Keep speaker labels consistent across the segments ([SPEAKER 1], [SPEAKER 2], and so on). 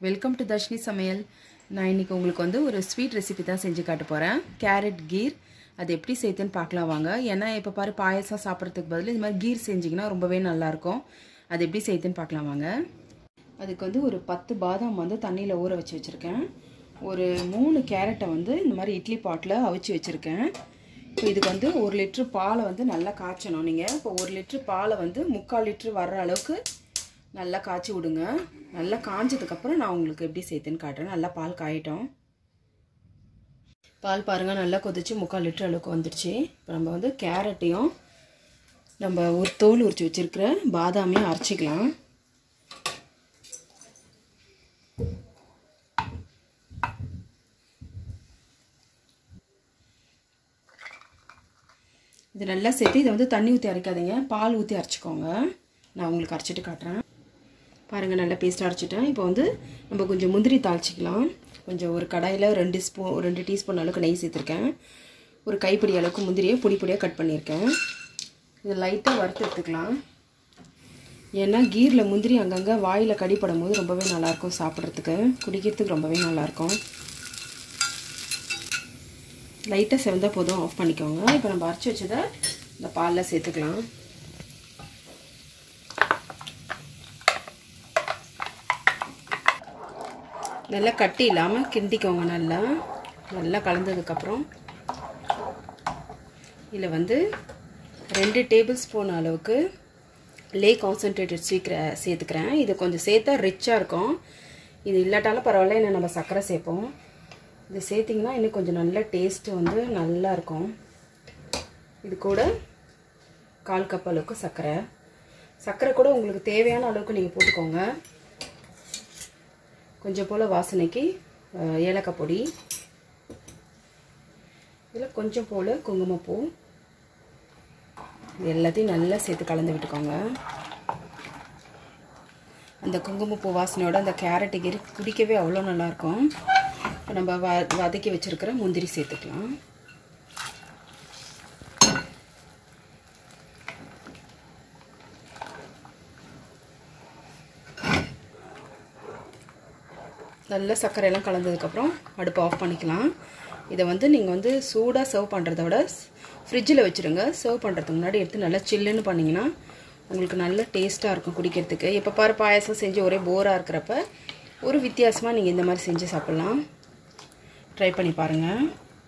[SPEAKER 1] welcome to Dharshini சமையல் நான் இன்னைக்கு உங்களுக்கு வந்து ஒரு ஸ்வீட் ரெசிபி தான் செஞ்சு காட்ட போகிறேன் கேரட் கீர் அது எப்படி செய்யுதுன்னு பார்க்கலாம் வாங்க ஏன்னா இப்போ பாரு பாயசம் சாப்பிட்றதுக்கு பதில் இது மாதிரி கீர் செஞ்சிங்கன்னா ரொம்பவே நல்லாயிருக்கும் அது எப்படி செய்யுதுன்னு பார்க்கலாம் வாங்க அதுக்கு வந்து ஒரு பத்து பாதாம் வந்து தண்ணியில் ஊற வச்சு வச்சுருக்கேன் ஒரு மூணு கேரட்டை வந்து இந்த மாதிரி இட்லி பாட்டில் அவிச்சு வச்சுருக்கேன் இப்போ இதுக்கு வந்து ஒரு லிட்ரு பாலை வந்து நல்லா காய்ச்சணும் நீங்கள் இப்போ ஒரு லிட்ரு பாலை வந்து முக்கால் லிட்ரு வர்ற அளவுக்கு நல்லா காய்ச்சி விடுங்க நல்லா காஞ்சதுக்கப்புறம் நான் உங்களுக்கு எப்படி சேர்த்துன்னு காட்டுறேன் நல்லா பால் காயிட்டோம் பால் பாருங்கள் நல்லா கொதிச்சு முக்கால் லிட்டர் அளவுக்கு வந்துடுச்சு இப்போ நம்ம வந்து கேரட்டையும் நம்ம ஒரு தோல் உரிச்சு வச்சுருக்கிற பாதாமையும் அரைச்சிக்கலாம் இது நல்லா சேர்த்து இதை வந்து தண்ணி ஊற்றி அரைக்காதீங்க பால் ஊற்றி அரைச்சிக்கோங்க நான் உங்களுக்கு அரைச்சிட்டு காட்டுறேன் பாருங்கள் நல்லா பேஸ்ட் அரைச்சிட்டேன் இப்போ வந்து நம்ம கொஞ்சம் முந்திரி தாளிச்சிக்கலாம் கொஞ்சம் ஒரு கடாயில் ரெண்டு ஸ்பூன் ரெண்டு டீஸ்பூன் அளவுக்கு நெய் சேர்த்துருக்கேன் ஒரு கைப்பிடி அளவுக்கு முந்திரியை பொடி பொடியாக கட் பண்ணியிருக்கேன் இது லைட்டாக வறுத்து எடுத்துக்கலாம் ஏன்னா கீரில் முந்திரி அங்கங்கே வாயில் கடிப்படும் போது ரொம்பவே நல்லாயிருக்கும் சாப்பிட்றதுக்கு குடிக்கிறதுக்கு ரொம்பவே நல்லாயிருக்கும் லைட்டாக செவந்தால் போதும் ஆஃப் பண்ணிக்கோங்க இப்போ நம்ம அரைச்சி வச்சதை இந்த பாலில் சேர்த்துக்கலாம் நல்லா கட்டி இல்லாமல் கிண்டிக்கோங்க நல்லா நல்லா கலந்ததுக்கப்புறம் இதில் வந்து ரெண்டு டேபிள் ஸ்பூன் அளவுக்கு லே கான்சன்ட்ரேட்டட் சீக்கிரம் சேர்த்துக்கிறேன் இது கொஞ்சம் சேர்த்தா ரிச்சாக இருக்கும் இது இல்லாட்டாலும் பரவாயில்ல இன்னும் நம்ம சர்க்கரை சேர்ப்போம் இது சேர்த்திங்கன்னா இன்னும் கொஞ்சம் நல்ல டேஸ்ட்டு வந்து நல்லா இருக்கும் இது கூட கால் கப் அளவுக்கு சர்க்கரை சர்க்கரை கூட உங்களுக்கு தேவையான அளவுக்கு நீங்கள் போட்டுக்கோங்க கொஞ்சம் போல் வாசனைக்கு ஏலக்காய் பொடி இதில் கொஞ்சம் போல் குங்குமப்பூ இது எல்லாத்தையும் நல்லா சேர்த்து கலந்து விட்டுக்கோங்க அந்த குங்குமப்பூ வாசனையோட அந்த கேரட்டு கீரி குடிக்கவே அவ்வளோ நல்லாயிருக்கும் இப்போ நம்ம வ வதக்கி வச்சுருக்கிற முந்திரி சேர்த்துக்கலாம் நல்ல சர்க்கரையெல்லாம் கலந்ததுக்கப்புறம் அடுப்பு ஆஃப் பண்ணிக்கலாம் இதை வந்து நீங்கள் வந்து சூடாக சர்வ் பண்ணுறத விட ஃப்ரிட்ஜில் வச்சுருங்க சர்வ் பண்ணுறதுக்கு முன்னாடி எடுத்து நல்லா சில்லுன்னு பண்ணிங்கன்னா உங்களுக்கு நல்ல டேஸ்ட்டாக இருக்கும் குடிக்கிறதுக்கு எப்போ பாரு பாயசம் செஞ்சு ஒரே போராக இருக்கிறப்ப ஒரு வித்தியாசமாக நீங்கள் இந்த மாதிரி செஞ்சு சாப்பிட்லாம் ட்ரை பண்ணி பாருங்கள்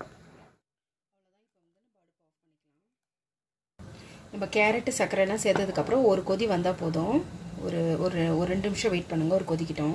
[SPEAKER 1] நம்ம கேரட்டு சர்க்கரைலாம் சேர்த்ததுக்கப்புறம் ஒரு கொதி வந்தால் போதும் ஒரு ஒரு ஒரு ரெண்டு நிமிஷம் வெயிட் பண்ணுங்கள் ஒரு கொதிக்கிட்டோம்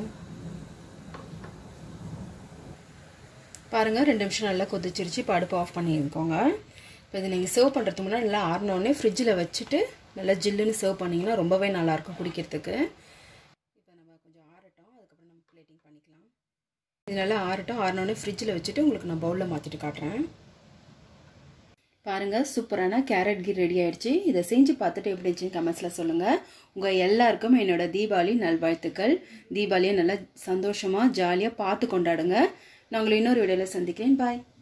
[SPEAKER 1] பாருங்கள் ரெண்டு நிமிஷம் நல்லா கொதிச்சிருச்சு இப்போ அடுப்பு ஆஃப் பண்ணிக்கோங்க இப்போ இதை நீங்கள் சர்வ் பண்ணுறதுக்கு முன்னாடி நல்லா ஆறினோடனே ஃப்ரிட்ஜில் வச்சுட்டு நல்லா ஜில்லுன்னு சர்வ் பண்ணிங்கன்னா ரொம்பவே நல்லாயிருக்கும் குடிக்கிறதுக்கு இப்போ நம்ம கொஞ்சம் ஆறட்டும் அதுக்கப்புறம் நம்ம பிளேட்டிங் பண்ணிக்கலாம் இது நல்லா ஆறட்டும் ஆறினோடனே ஃப்ரிட்ஜில் வச்சுட்டு உங்களுக்கு நான் பவுலில் மாற்றிட்டு காட்டுறேன் பாருங்கள் சூப்பரான கேரட் கீர் ரெடி ஆயிடுச்சு இதை செஞ்சு பார்த்துட்டு எப்படி இருந்துச்சுன்னு கமெண்ட்ஸில் சொல்லுங்கள் உங்கள் எல்லாருக்கும் என்னோட தீபாவளி நல்வாழ்த்துக்கள் தீபாவளியை நல்லா சந்தோஷமாக ஜாலியாக பார்த்து கொண்டாடுங்க நான் உங்களை இன்னொரு வீடியோவில் சந்திக்கிறேன் பாய்